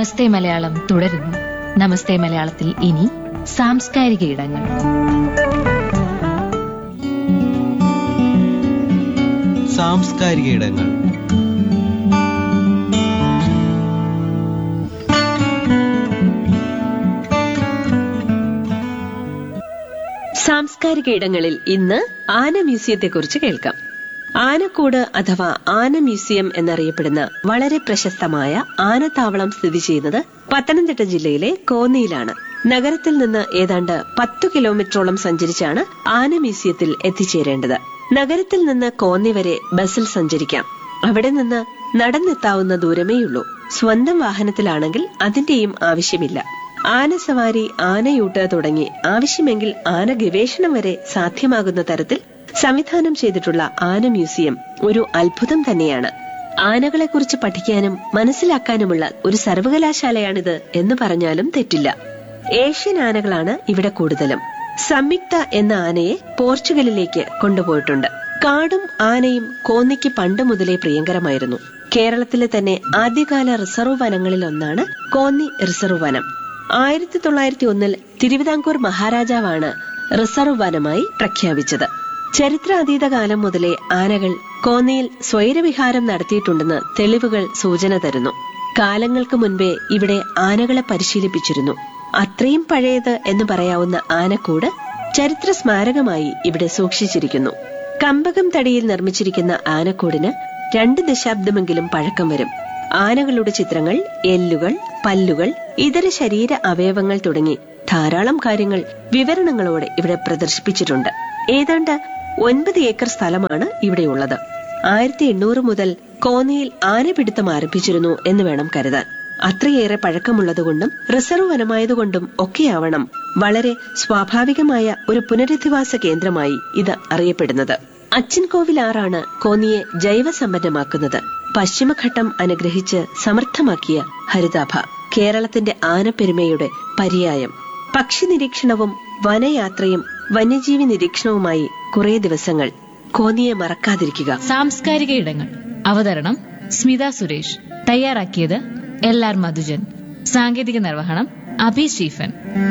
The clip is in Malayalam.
നമസ്തേ മലയാളം തുടരുന്നു നമസ്തേ മലയാളത്തിൽ ഇനി സാംസ്കാരിക ഇടങ്ങൾ സാംസ്കാരിക ഇടങ്ങൾ സാംസ്കാരിക ഇടങ്ങളിൽ ഇന്ന് ആന മ്യൂസിയത്തെക്കുറിച്ച് കേൾക്കാം ആനക്കൂട് അഥവാ ആന മ്യൂസിയം എന്നറിയപ്പെടുന്ന വളരെ പ്രശസ്തമായ ആനത്താവളം സ്ഥിതി ചെയ്യുന്നത് പത്തനംതിട്ട ജില്ലയിലെ കോന്നിയിലാണ് നഗരത്തിൽ നിന്ന് ഏതാണ്ട് പത്തു കിലോമീറ്ററോളം സഞ്ചരിച്ചാണ് ആന മ്യൂസിയത്തിൽ എത്തിച്ചേരേണ്ടത് നഗരത്തിൽ നിന്ന് കോന്നി വരെ ബസ്സിൽ സഞ്ചരിക്കാം അവിടെ നിന്ന് നടന്നെത്താവുന്ന ദൂരമേയുള്ളൂ സ്വന്തം വാഹനത്തിലാണെങ്കിൽ അതിന്റെയും ആവശ്യമില്ല ആനസവാരി ആനയൂട്ട് തുടങ്ങി ആവശ്യമെങ്കിൽ ആന ഗവേഷണം വരെ സാധ്യമാകുന്ന തരത്തിൽ സംവിധാനം ചെയ്തിട്ടുള്ള ആന മ്യൂസിയം ഒരു അത്ഭുതം തന്നെയാണ് ആനകളെക്കുറിച്ച് പഠിക്കാനും മനസ്സിലാക്കാനുമുള്ള ഒരു സർവകലാശാലയാണിത് എന്ന് പറഞ്ഞാലും തെറ്റില്ല ഏഷ്യൻ ആനകളാണ് ഇവിടെ കൂടുതലും സംയുക്ത എന്ന ആനയെ പോർച്ചുഗലിലേക്ക് കൊണ്ടുപോയിട്ടുണ്ട് കാടും ആനയും കോന്നിക്ക് പണ്ട് മുതലേ പ്രിയങ്കരമായിരുന്നു കേരളത്തിലെ തന്നെ ആദ്യകാല റിസർവ് വനങ്ങളിൽ ഒന്നാണ് കോന്നി റിസർവ് വനം ആയിരത്തി തൊള്ളായിരത്തി ഒന്നിൽ തിരുവിതാംകൂർ മഹാരാജാവാണ് റിസർവ് വനമായി പ്രഖ്യാപിച്ചത് ചരിത്രാതീത കാലം മുതലേ ആനകൾ കോന്നിയിൽ സ്വൈരവിഹാരം നടത്തിയിട്ടുണ്ടെന്ന് തെളിവുകൾ സൂചന തരുന്നു കാലങ്ങൾക്ക് മുൻപേ ഇവിടെ ആനകളെ പരിശീലിപ്പിച്ചിരുന്നു അത്രയും പഴയത് എന്ന് പറയാവുന്ന ആനക്കൂട് ചരിത്ര സ്മാരകമായി ഇവിടെ സൂക്ഷിച്ചിരിക്കുന്നു കമ്പകം തടിയിൽ നിർമ്മിച്ചിരിക്കുന്ന ആനക്കൂടിന് രണ്ട് ദശാബ്ദമെങ്കിലും പഴക്കം വരും ആനകളുടെ ചിത്രങ്ങൾ എല്ലുകൾ പല്ലുകൾ ഇതര ശരീര അവയവങ്ങൾ തുടങ്ങി ധാരാളം കാര്യങ്ങൾ വിവരണങ്ങളോടെ ഇവിടെ പ്രദർശിപ്പിച്ചിട്ടുണ്ട് ഏതാണ്ട് ഒൻപത് ഏക്കർ സ്ഥലമാണ് ഇവിടെയുള്ളത് ആയിരത്തി എണ്ണൂറ് മുതൽ കോന്നിയിൽ ആനപിടുത്തം ആരംഭിച്ചിരുന്നു എന്ന് വേണം കരുതാൻ അത്രയേറെ പഴക്കമുള്ളതുകൊണ്ടും റിസർവ് വനമായതുകൊണ്ടും ഒക്കെയാവണം വളരെ സ്വാഭാവികമായ ഒരു പുനരധിവാസ കേന്ദ്രമായി ഇത് അറിയപ്പെടുന്നത് അച്ചൻകോവിൽ ആറാണ് കോന്നിയെ ജൈവസമ്പന്നമാക്കുന്നത് പശ്ചിമഘട്ടം അനുഗ്രഹിച്ച് സമർത്ഥമാക്കിയ ഹരിതാഭ കേരളത്തിന്റെ ആനപ്പെരുമയുടെ പര്യായം പക്ഷി നിരീക്ഷണവും വനയാത്രയും വന്യജീവി നിരീക്ഷണവുമായി കുറേ ദിവസങ്ങൾ കോന്നിയെ മറക്കാതിരിക്കുക സാംസ്കാരിക ഇടങ്ങൾ അവതരണം സ്മിത സുരേഷ് തയ്യാറാക്കിയത് എൽ ആർ മധുജൻ സാങ്കേതിക നിർവഹണം അഭി സ്റ്റീഫൻ